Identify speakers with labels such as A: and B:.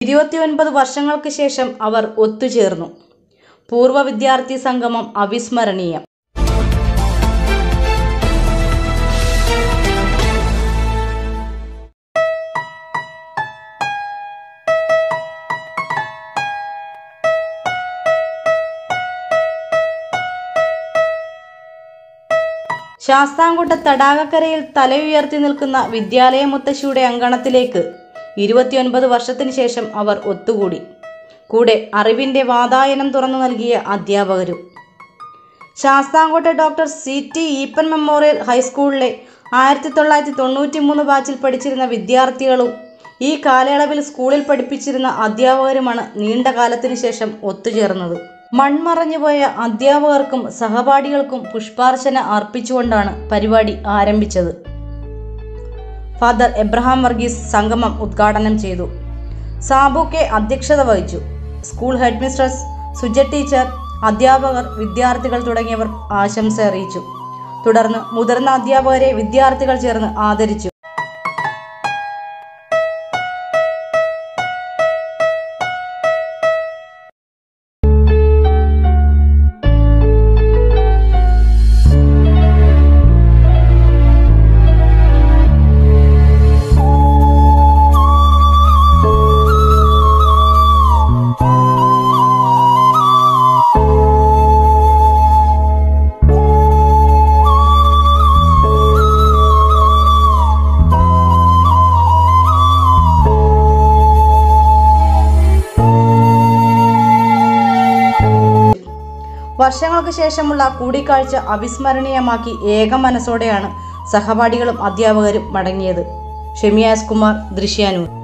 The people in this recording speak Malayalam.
A: ഇരുപത്തിയൊൻപത് വർഷങ്ങൾക്ക് ശേഷം അവർ ഒത്തുചേർന്നു പൂർവ്വ വിദ്യാർത്ഥി സംഗമം അവിസ്മരണീയം ശാസ്താംകോട്ട തടാകക്കരയിൽ തലയുയർത്തി നിൽക്കുന്ന വിദ്യാലയ മുത്തശ്ശിയുടെ അങ്കണത്തിലേക്ക് ഇരുപത്തിയൊൻപത് വർഷത്തിന് ശേഷം അവർ ഒത്തുകൂടി കൂടെ അറിവിൻ്റെ വാതായനം തുറന്നു നൽകിയ അധ്യാപകരും Sasthamcotta doctor C T Eapen memorial ഹൈസ്കൂളിലെ ആയിരത്തി തൊള്ളായിരത്തി തൊണ്ണൂറ്റി മൂന്ന് ബാച്ചിൽ പഠിച്ചിരുന്ന വിദ്യാർത്ഥികളും ഈ കാലയളവിൽ സ്കൂളിൽ പഠിപ്പിച്ചിരുന്ന അധ്യാപകരുമാണ് നീണ്ട കാലത്തിനു ശേഷം ഒത്തുചേർന്നത് മൺമറഞ്ഞുപോയ അധ്യാപകർക്കും സഹപാഠികൾക്കും പുഷ്പാർച്ചന അർപ്പിച്ചുകൊണ്ടാണ് പരിപാടി ആരംഭിച്ചത് ഫാദർ എബ്രഹാം വർഗീസ് സംഗമം ഉദ്ഘാടനം ചെയ്തു സാബു കെ അധ്യക്ഷത വഹിച്ചു school headmistress Suja teacher അധ്യാപകർ വിദ്യാർത്ഥികൾ തുടങ്ങിയവർ ആശംസ അറിയിച്ചു തുടർന്ന് മുതിർന്ന അധ്യാപകരെ വിദ്യാർത്ഥികൾ ചേർന്ന് ആദരിച്ചു വർഷങ്ങൾക്ക് ശേഷമുള്ള കൂടിക്കാഴ്ച അവിസ്മരണീയമാക്കി ഏക മനസ്സോടെയാണ് സഹപാഠികളും അധ്യാപകരും മടങ്ങിയത് ഷെമിയാസ് കുമാർ ദൃശ്യാനൂർ